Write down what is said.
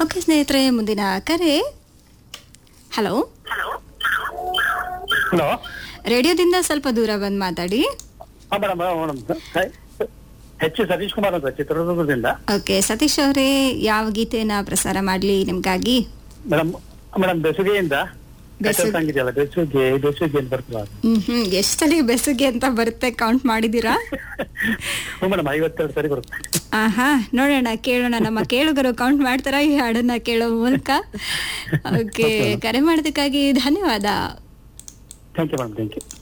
Okay ಸ್ನೇಹಿತರೆ ಮುಂದಿನ ಕರೆ ಹಲೋ ಹಲೋ ರೇಡಿಯೋದಿಂದ ಸ್ವಲ್ಪ ದೂರ ಬಂದು ಮಾತಾಡಿ ಹಾ madam madam H Satish Kumar ಅಂತ ಚಿತ್ರದುರ್ಗದಿಂದ ಓಕೆ ಸತೀಶ್ ಅವರೇ ಯಾವ ಗೀತೆನ ಪ್ರಸಾರ ಮಾಡಲಿ ನಿಮ್ಗಾಗಿ ಮೇಡಮ್ ಮೇಡಮ್ ಬೆಸುಗೆಯಿಂದ ಬೆಸುಗೆ. ಸಂಗಿದೆಯಲ್ಲ ಬೆಸುಗೆ ಬೆಸುಗೆ ಅಂತ ಬರ್ತಲ್ಲ ಅದು. ಹ್ಮ್ ಹ್ಮ್ ಎಷ್ಟಲ್ಲಿ ಬೆಸುಗೆ ಅಂತ ಬರುತ್ತೆ ಕೌಂಟ್ ಮಾಡಿದೀರಾ ಹ್ಞೂ ಮೇಡಮ್ ಐವತ್ತೆರಡು ಸರಿ ಬರುತ್ತೆ ಆಹಾ ನೋಡೋಣ ಕೇಳೋಣ ನಮ್ಮ ಕೇಳುಗರು ಕೌಂಟ್ ಮಾಡ್ತಾರ ಈ ಹಾಡನ್ನ ಕೇಳೋ ಮೂಲಕ ಓಕೆ ಕರೆ ಮಾಡೋದಕ್ಕಾಗಿ ಧನ್ಯವಾದ thank you madam thank you